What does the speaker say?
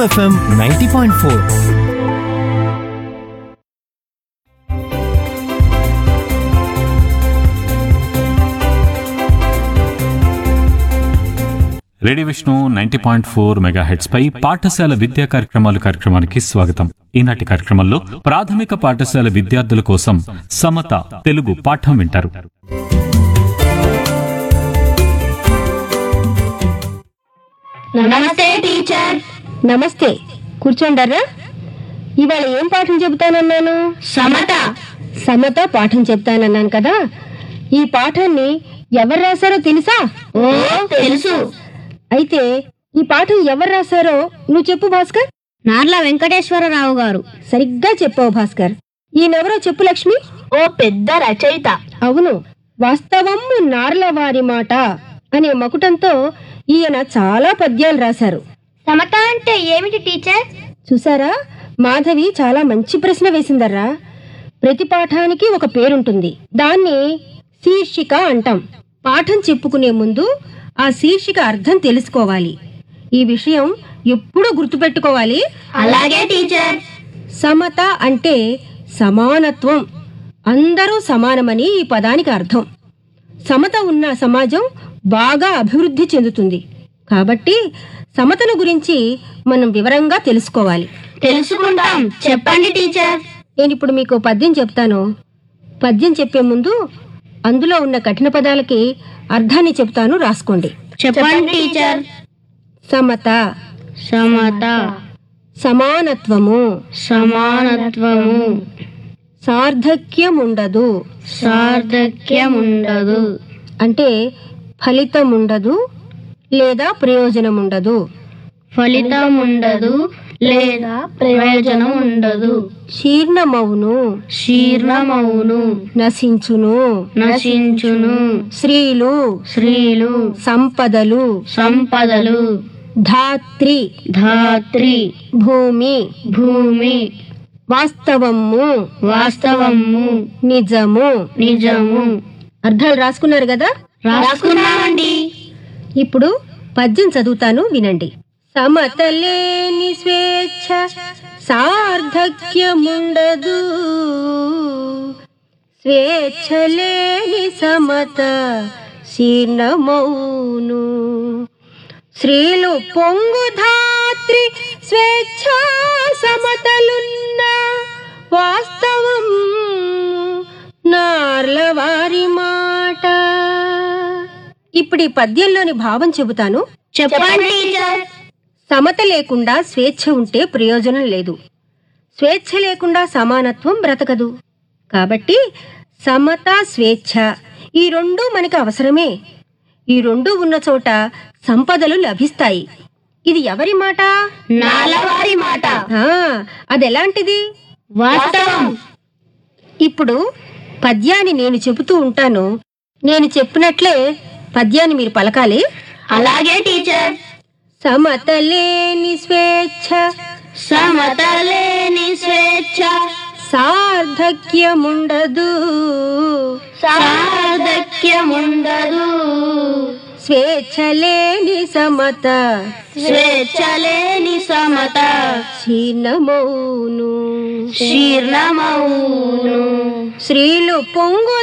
FM ninety point four radio Vishnu ninety point four మెగా హెడ్స్ పై పాఠశాల విద్యా కార్యక్రమాలు కార్యక్రమానికి స్వాగతం ఈనాటి కార్యక్రమంలో ప్రాథమిక పాఠశాల విద్యార్థుల కోసం సమత తెలుగు పాఠం వింటారు నమస్తే టీచర్ నమస్తే కూర్చోండరా ఇవాళ ఏం పాఠం చెబుతానన్నాను సమత సమత పాఠం చెప్తానన్నాను కదా ఈ పాఠాన్ని ఎవరు రాశారో తెలుసా ఓ తెలుసు అయితే ఈ పాఠం ఎవరు రాశారో నువ్వు చెప్పు భాస్కర్ నార్ల వెంకటేశ్వరరావు గారు సరిగ్గా చెప్పావు భాస్కర్ ఈయనెవరో చెప్పు లక్ష్మి ఓ పెద్ద రచయిత అవును వాస్తవము నార్ల వారి మాట అనే మకుటంతో ఈయన చాలా పద్యాలు రాశారు సమత అంటే ఏమిటి టీచర్ చూసారా మాధవి చాలా మంచి ప్రశ్న వేసిందర్రా ప్రతి పాఠానికి ఒక పేరుంటుంది దాన్ని శీర్షిక అంటాం పాఠం చెప్పుకునే ముందు ఆ శీర్షిక అర్థం తెలుసుకోవాలి ఈ విషయం ఎప్పుడూ గుర్తుపెట్టుకోవాలి అలాగే టీచర్ సమత అంటే సమానత్వం అందరూ సమానమని ఈ పదానికి అర్థం సమత ఉన్న సమాజం బాగా అభివృద్ధి చెందుతుంది కాబట్టి సమతను గురించి మనం వివరంగా తెలుసుకోవాలి తెలుసుకుంటాం చెప్పండి టీచర్ నేను ఇప్పుడు మీకు పద్యం చెప్తాను పద్యం చెప్పే ముందు అందులో ఉన్న కఠిన పదాలకి అర్థాన్ని చెప్తాను రాసుకోండి చెప్పండి టీచర్ సమత సమత సమానత్వము సమానత్వము సార్థక్యం ఉండదు సార్థక్యం ఉండదు అంటే ఫలితం ఉండదు లేదా ప్రయోజనం ఉండదు ఫలితం ఉండదు లేదా ప్రయోజనం ఉండదు శీర్ణమవును శీర్ణమవును నశించును నశించును స్త్రీలు స్త్రీలు సంపదలు సంపదలు ధాత్రి ధాత్రి భూమి భూమి వాస్తవము వాస్తవము నిజము నిజము అర్థాలు రాసుకున్నారు కదా రాసుకున్నామండి ఇప్పుడు పద్యం చదువుతాను వినండి సమతలేని స్వేచ్ఛ సార్థక్యముండదు స్వేచ్ఛ లేని సమత శీర్ణమౌను స్త్రీలు పొంగు ధాత్రి స్వేచ్ఛ సమతలున్న వాస్తవం నార్ల వారి మాట ఇప్పుడు ఈ పద్యంలోని భావం చెబుతాను చెప్పండి టీచర్ సమత లేకుండా స్వేచ్ఛ ఉంటే ప్రయోజనం లేదు స్వేచ్ఛ లేకుండా సమానత్వం బ్రతకదు కాబట్టి సమత స్వేచ్ఛ ఈ రెండు మనకి అవసరమే ఈ రెండు ఉన్న చోట సంపదలు లభిస్తాయి ఇది ఎవరి మాట నాలవారి మాట ఆ, అదెలాంటిది వాస్తవం ఇప్పుడు పద్యాన్ని నేను చెబుతూ ఉంటాను నేను చెప్పినట్లే పద్యాన్ని మీరు పలకాలి అలాగే టీచర్ సమతలేని స్వేచ్ఛ సమతలేని స్వేచ్ఛ సార్థక్యముండదు సార్థక్యముండదు స్వేచ్ఛ లేని సమత స్వేచ్ఛ లేని సమత క్షీణమౌను శీర్ణమౌను స్త్రీలు పొంగు